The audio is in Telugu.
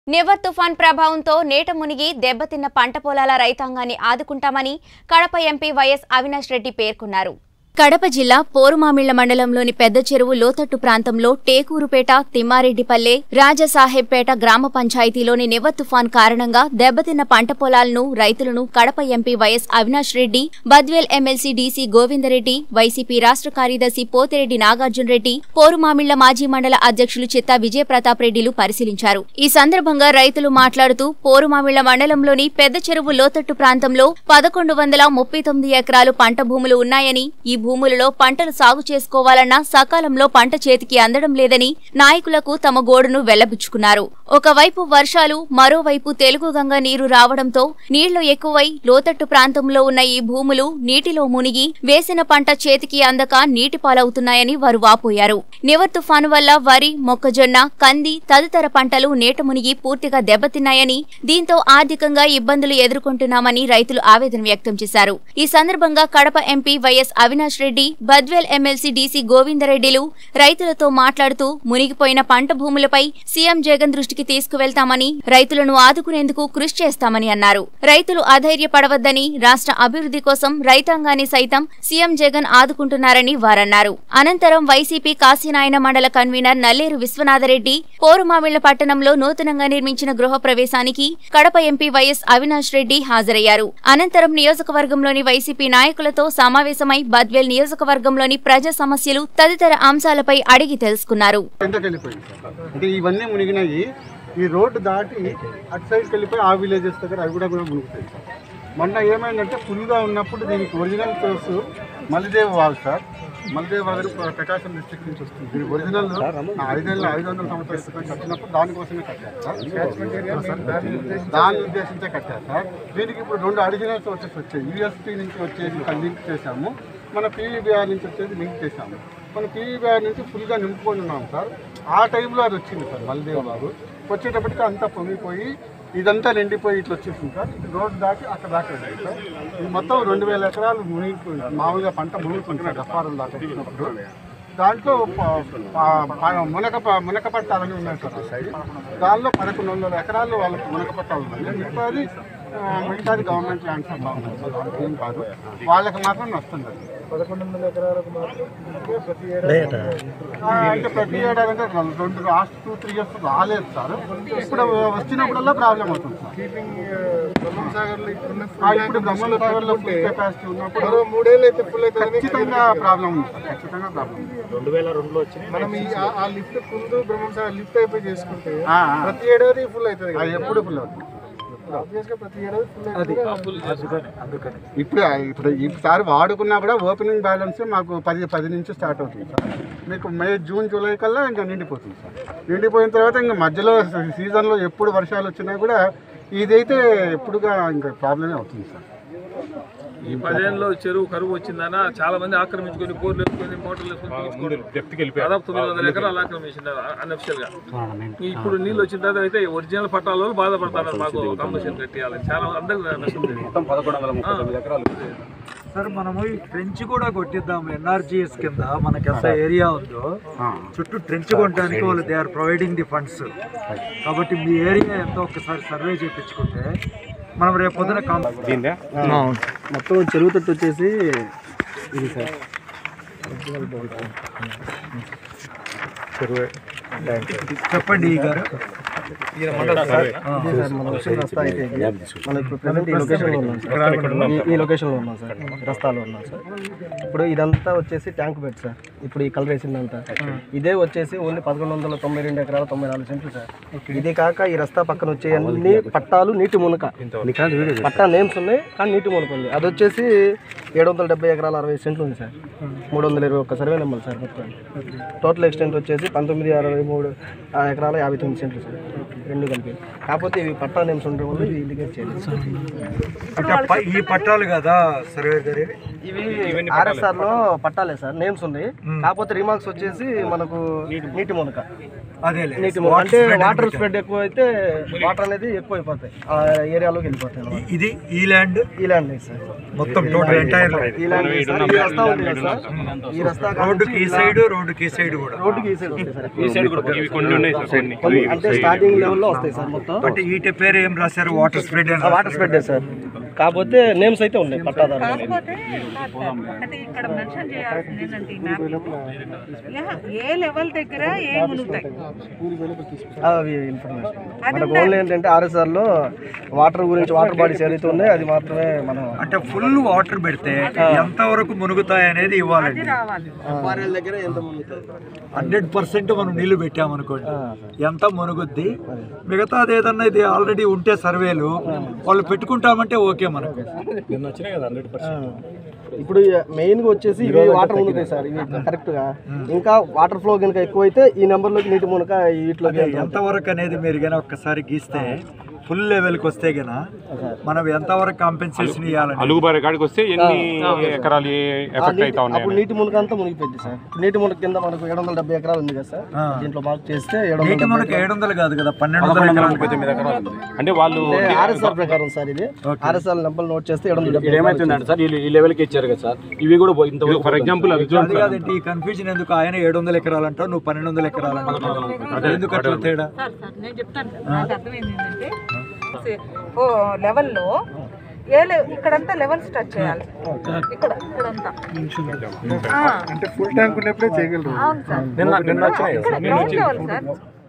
నివర్ తుఫాన్ ప్రభావంతో నేట మునిగి దెబ్బతిన్న పంట పొలాల రైతాంగాన్ని ఆదుకుంటామని కడప ఎంపీ వైఎస్ అవినాష్ రెడ్డి పేర్కొన్నారు కడప జిల్లా పోరుమామిళ్ల మండలంలోని పెద్ద చెరువు లోతట్టు ప్రాంతంలో టేకూరుపేట తిమ్మారెడ్డిపల్లె రాజసాహెబ్పేట గ్రామ పంచాయతీలోని నివ తుఫాన్ కారణంగా దెబ్బతిన్న పంట పొలాలను రైతులను Kadapa MP YS Avinash Reddy Badvel MLC DC Govindareddy YCP రాష్ట్ర కార్యదర్శి పోతిరెడ్డి నాగార్జున రెడ్డి పోరుమామిళ్ల మాజీ మండల అధ్యక్షులు చిత్తా విజయప్రతాప్ రెడ్డిలు పరిశీలించారు ఈ సందర్భంగా రైతులు మాట్లాడుతూ పోరుమామిళ్ల మండలంలోని పెద్ద చెరువు లోతట్టు ప్రాంతంలో పదకొండు వందల ముప్పై తొమ్మిది ఎకరాలు పంట భూములు ఉన్నాయని ఈ భూములలో పంటలు సాగు చేసుకోవాలన్నా సకాలంలో పంట చేతికి అందడం లేదని నాయకులకు తమ గోడును వెళ్లబుచ్చుకున్నారు ఒకవైపు వర్షాలు మరోవైపు తెలుగు గంగ నీరు రావడంతో నీళ్లు ఎక్కువై లోతట్టు ప్రాంతంలో ఉన్న ఈ భూములు నీటిలో మునిగి వేసిన పంట చేతికి అందక నీటి పాలవుతున్నాయని వారు వాపోయారు నివర్ తుఫాను వల్ల వరి మొక్కజొన్న కంది తదితర పంటలు నేట మునిగి పూర్తిగా దెబ్బతిన్నాయని దీంతో ఆర్థికంగా ఇబ్బందులు ఎదుర్కొంటున్నామని రైతులు ఆవేదన వ్యక్తం చేశారు ఈ సందర్భంగా Kadapa MP YS Avinash Reddy Badvel MLC DC గోవిందరెడ్డిలు రైతులతో మాట్లాడుతూ మునిగిపోయిన పంట భూములపై సీఎం జగన్ దృష్టికి తీసుకువెళ్తామని రైతులను ఆదుకునేందుకు కృషి చేస్తామని అన్నారు రైతులు అధైర్యపడవద్దని రాష్ట్ర అభివృద్ధి కోసం రైతాంగాన్ని సైతం సీఎం జగన్ ఆదుకుంటున్నారని వారన్నారు అనంతరం వైసీపీ కాశీనాయన మండల కన్వీనర్ నల్లేరు విశ్వనాథరెడ్డి పోరుమామిళ్ల పట్టణంలో నూతనంగా నిర్మించిన గృహ ప్రవేశానికి కడప ఎంపీ వైఎస్ అవినాష్ రెడ్డి హాజరయ్యారు అనంతరం నియోజకవర్గంలోని వైసీపీ నాయకులతో సమావేశమై బద్వేల్ నియోజకవర్గంలోని ప్రజా సమస్యలు తదితర అంశాలపై అడిగి తెలుసుకున్నారు ఎంతకు వెళ్ళిపోయింది సార్ అంటే ఇవన్నీ మునిగినాయి ఈ రోడ్డు దాటి అటు సైడ్కి వెళ్ళిపోయి ఆ విలేజెస్ దగ్గర అవి కూడా కూడా మునుగుతాయి సార్ మొన్న ఏమైందంటే ఫుల్గా ఉన్నప్పుడు దీనికి ఒరిజినల్ సోర్స్ మల్లిదేవ్ వాగు సార్ మల్లిదేవ్ వాగు ప్రకాశం డిస్ట్రిక్ట్ నుంచి వస్తుంది దీని ఒరిజినల్ ఐదు వందల ఐదు వందల సంవత్సరాల క్రితం కట్టినప్పుడు దానికోసమే కట్టారు సార్ దాన్ని ఉద్దేశించే కట్టారు సార్ దీనికి ఇప్పుడు రెండు అడిషనల్ సోర్సెస్ వచ్చాయి యూఎస్పీ నుంచి వచ్చేసి లింక్ చేశాము మన పీవీబీఆర్ నుంచి వచ్చేసి లింక్ చేశాము మన పీవీబీఆర్ నుంచి ఫుల్గా నింపుకొని ఉన్నాం సార్ ఆ టైంలో అది వచ్చింది సార్ మల్దేవ్ బాబు వచ్చేటప్పటికి అంతా పొంగిపోయి ఇదంతా నిండిపోయి ఇట్లా వచ్చేసింది సార్ రోడ్ దాటి అక్కడ దాకా వెళ్ళింది సార్ ఇది మొత్తం రెండు వేల ఎకరాలు మునిగిపోయింది మామూలుగా పంట మునిగిపోయింది దఫారం దాకా వచ్చినప్పుడు దాంట్లో ప- ప- ప- మునక ప- మునక పట్టాలని ఉన్నాయి సార్ ఆ సైడ్ దానిలో పదకొండు వందల ఎకరాలు వాళ్ళకి మునక పట్టాలు ఉన్నాయి మిగతాది ఆ, మిగతాది గవర్నమెంట్ ల్యాండ్ సార్ బాగుంది సార్ దానికి ఏం కాదు వాళ్ళకి మాత్రం నష్టం లేదు పదకొండు వందల ఎకరాలకు మాత్రం అంటే ప్రతి ఏడాది ఆ, అంటే ప్రతి ఏడాది అంటే రెండు- రెండు లాస్ట్ టూ త్రీ ఇయర్స్ రాలేదు సార్ ఇప్పుడు వచ్చినప్పుడల్లా ప్రాబ్లం అవుతుంది సార్ కీపింగ్ బ్రహ్మం సాగర్ లో ఇప్పుడున్న ఆ, ఇప్పుడు బ్రహ్మల సాగర్లో ఫుల్ కెపాసిటీ ఉన్నప్పుడు మరో మూడేళ్ళు అయితే ఫుల్ అయితే ఖచ్చితంగా ప్రాబ్లం ఉంది సార్ ఖచ్చితంగా ప్రాబ్లం ఉంది మనం ఈ ఆ- ఆ లిఫ్ట్ ముందు బ్రహ్మం సాగర్ లిఫ్ట్ అయిపోయి చేసుకుంటే ఆ, ఆ. ప్రతి ఏడాది ఫుల్ అవుతుంది అది ఎప్పుడు ఫుల్ అవుతుంది ఆబ్వియస్ గా ప్రతి ఏడాది ఫుల్ అవుతుంది ఇప్పుడు ఇప్పుడు ఈసారి వాడుకున్నా కూడా ఓపెనింగ్ బ్యాలెన్స్ మాకు పది పది నుంచి స్టార్ట్ అవుతుంది సార్ మీకు మే జూన్ జూలై కల్లా ఇంకా నిండిపోతుంది సార్ నిండిపోయిన తర్వాత ఇంకా మధ్యలో సీజన్లో ఎప్పుడు వర్షాలు వచ్చినా కూడా ఇదైతే ఎప్పుడుగా ఇంకా ప్రాబ్లమే అవుతుంది సార్ ఈ పదేళ్ళలో చెరువు కరువు వచ్చిందన చాలా మంది ఆక్రమించుకొని బోర్లు వేసుకొని మోటార్లు వేసుకొని దాదాపు తొమ్మిది వందల ఎకరాలు ఆక్రమించినారు అన్అఫిషియల్ గా ఇప్పుడు నీళ్ళు వచ్చిన తర్వాత అయితే ఒరిజినల్ పట్టాల వాళ్ళు బాధపడతారు మాకు కంపల్సరీ కట్టియాలని చాలా అందరికి నష్టం జరిగింది సార్ మనము ఈ ట్రెంచ్ కూడా కొట్టిద్దాం ఎన్ఆర్జిఎస్ కింద మనకి ఎంత ఏరియా ఉందో చుట్టూ ట్రెంచ్ కొట్టడానికి వాళ్ళు they are providing the funds కాబట్టి మీ ఏరియా ఎంతో ఒకసారి సర్వే చేయించుకుంటే మనం రేపు పొద్దున కాం- మొత్తం చెరువు తట్టు వచ్చేసి ఇది సార్ చెప్పండి ఈ గారు ఇదే సార్ మన వచ్చిన రస్తా అయితే ఇది. మనం ఇప్పుడు ప్రజెంట్ ఈ లొకేషన్లో ఉన్నాం సార్ ఈ- ఈ లొకేషన్లో ఉన్నాం సార్ రస్తాలో ఉన్నాం సార్ ఇప్పుడు ఇదంతా వచ్చేసి ట్యాంక్ బెడ్ సార్ ఇప్పుడు ఈ కలర్ వేసిందంతా ఇదే వచ్చేసి ఓన్లీ పదకొండు వందల తొంభై రెండు ఎకరాల తొంభై నాలుగు సెంట్లు సార్ ఇది కాక ఈ రస్తా పక్కన వచ్చే అన్ని పట్టాలు నీటి మునక పట్టా నేమ్స్ ఉన్నాయి కానీ నీటి మునక ఉంది అది వచ్చేసి ఏడు వందల డెబ్బై ఎకరాల అరవై సెంట్లు ఉంది సార్ మూడు వందల ఇరవై ఒక్క సర్వే నెంబర్ సార్ మొత్తం టోటల్ ఎక్స్టెంట్ వచ్చేసి పంతొమ్మిది అరవై మూడు ఆ ఎకరాల యాభై తొమ్మిది సెంట్లు సార్ రెండు కలిపి కాకపోతే ఇవి పట్టా నేమ్స్ ఉండడం వల్ల ఇది ఇండికేట్ చేయలేదు అంటే ప- ఈ పట్టాలు కదా సర్వే గారి ఇవి ఆర్ఎస్ఆర్ లో పట్టాలే సార్ నేమ్స్ ఉన్నాయి కాకపోతే రిమార్క్స్ వచ్చేసి మనకు నీటి మునక అదే నీటి మునక అంటే వాటర్ స్ప్రెడ్ ఎక్కువ అయితే వాటర్ అనేది ఎక్కువ అయిపోతాయి ఆ ఏరియాలోకి వెళ్ళిపోతాయి అన్నమాట. ఇది ఈ ల్యాండ్ ఈ ల్యాండ్ లేదు సార్ మొత్తం టోటల్ ఎంటైర్ ఈ ల్యాండ్ లేదు సార్. ఈ రస్తా ఉంది కదా సార్ ఈ రస్తా రోడ్డుకి ఈ సైడ్ రోడ్డుకి ఈ సైడ్ కూడా రోడ్డుకి ఈ సైడ్ వస్తుంది సార్ కొన్ని- అంటే స్టార్టింగ్ లెవెల్ లెవెల్లో వస్తాయి సార్ మొత్తం అంటే వీటి పేరు ఏం రాశారు వాటర్ స్ప్రెడ్ అని వాటర్ స్ప్రెడ్ సార్ కాకపోతే నేమ్స్ అయితే ఉన్నాయి పట్టాదారు కాకపోతే అంటే ఇక్కడ మెన్షన్ చేయాల్సింది ఏంటంటే ఈ మ్యాప్ యా, ఏ లెవెల్ దగ్గర ఏ మునుగుతాయి అవి ఇన్ఫర్మేషన్ మనకు ఓన్లీ ఏంటంటే ఆర్ఎస్ఆర్ లో వాటర్ గురించి వాటర్ బాడీస్ ఏదైతే ఉన్నాయో అది మాత్రమే మనం అంటే ఫుల్ వాటర్ పెడితే ఎంత వరకు మునుగుతాయి అనేది ఇవ్వాలండి రావాలి దగ్గర ఎంత మునుగుతుంది హండ్రెడ్ పర్సెంట్ మనం నీళ్లు పెట్టామనుకోండి ఎంత మునుగుద్ది మిగతాది ఏదన్నా ఇది ఆల్రెడీ ఉంటే సర్వేలు వాళ్ళు పెట్టుకుంటామంటే ఓకే మనకు ఇప్పుడు మెయిన్ గా వచ్చేసి ఇవి వాటర్ మునుగుతాయి సార్ ఇవి కరెక్ట్ గా ఇంకా వాటర్ ఫ్లో కనుక ఎక్కువైతే ఈ నెంబర్ లోకి నీటి మునక వీటిలోకి ఎంత వరకు అనేది మీరు గన ఒక్కసారి గీస్తే ఫుల్ లెవెల్కి వస్తే గన మనం ఎంత వరకు కాంపెన్సేషన్ ఇవ్వాలండి అలుగుబారి కాడికి వస్తే ఎన్ని ఎకరాలు ఎఫెక్ట్ అవుతా ఉన్నాయి అప్పుడు నీటి మునక అంతా మునిగిపోయింది సార్ ఇప్పుడు నీటి మునక కింద మనకు ఏడు వందల డెబ్బై ఎకరాలు ఉంది కదా సార్ ఆ. దీంట్లో మార్క్ చేస్తే ఏడు నీటి వందల మనకి ఏడు వందలు కాదు కదా పన్నెండు వందల ఎకరాలు అంటే వాళ్ళు ఆర్ఎస్ఆర్ ప్రకారం సార్ ఇది ఆర్ఎస్ఆర్ నెంబర్ నోట్ చేస్తే ఏడు వందల డెబ్బై ఏమైతుందంటే సార్ వీళ్ళు ఈ లెవెల్కి ఇచ్చారు కదా సార్ ఇవి కూడా పోయి ఇంత ఫర్ ఎగ్జాంపుల్ అది అది కాదంటే ఈ కన్ఫ్యూజన్ ఎందుకు ఆయన ఏడు వందల ఎకరాలు అంటావు నువ్వు పన్నెండు వందల ఎకరాలు అంటావు ఎందుకు అట్లా తేడా సార్ సార్ నేను చెప్తాను నాకు అర్థమైంది ఏంటంటే ఓ లెవెల్లో ఏ లె- ఇక్కడంతా లెవెల్స్ టచ్ చేయాలి ఇక్కడ ఇక్కడంతా ఆ, అంటే ఫుల్ ట్యాంక్ ఉన్నప్పుడే చేయగలరు అవును సార్ నిన్న నిన్న వచ్చినాయి ఇక్కడ గ్రౌండ్ లెవెల్ సార్